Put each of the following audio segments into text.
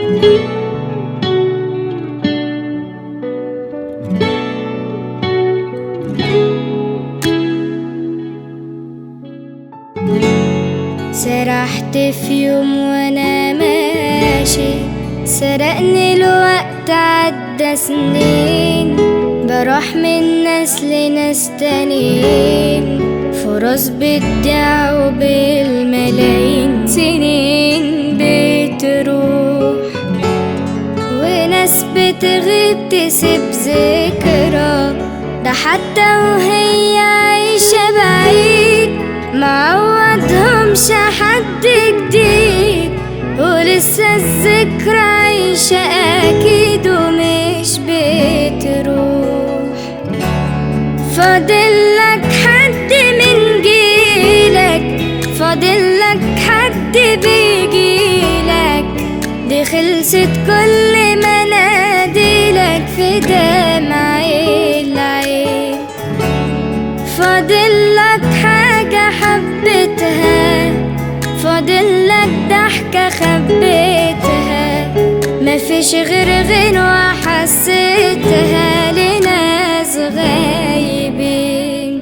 سرحت في يوم وانا ماشي سرقني الوقت عدى سنين بروح من ناس لناس تانيين فرص بتضيع وبالملايين سنين بتروح وناس بتغيب تسيب ذكرى ده حتى وهي عايشة بعيد معوضهمش حد جديد ولسه الذكرى عايشة أكيد ومش بتروح فاضلك حد من جيلك فاضلك حد بيجيلك دي خلصت كل مناديلك في دمع العين فاضلك حاجة حبيتها فاضلك ضحكة خبيتها مفيش غير غنوة حسيتها لناس غايبين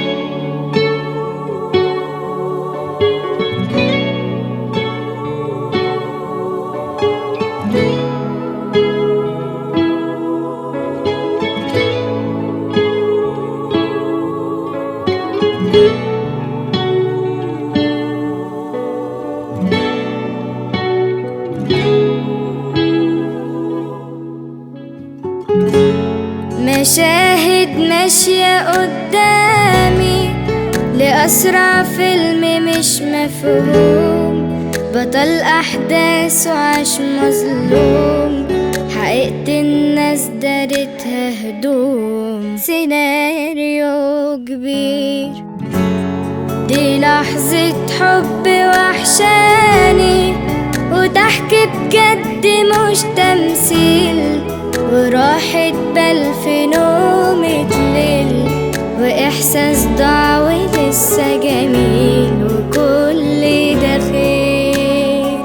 مشاهد ماشية قدامي لأسرع فيلم مش مفهوم بطل أحداث وعاش مظلوم حقيقة الناس دارتها هدوم سيناريو كبير دي لحظة حب وحشاني وضحك بجد مش تمثيل وراحة بال في نومة ليل وإحساس ضاع ولسه جميل وكل ده خير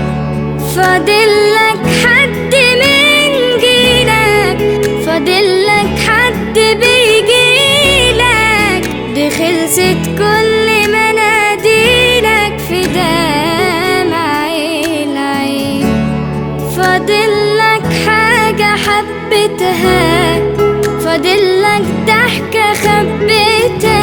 فاضلك حد من جيلك فاضلك حد بيجيلك دي خلصت كل مناديلك في دمع العين فاضلك حاجة حبيتها فاضلك ضحكة خبيتها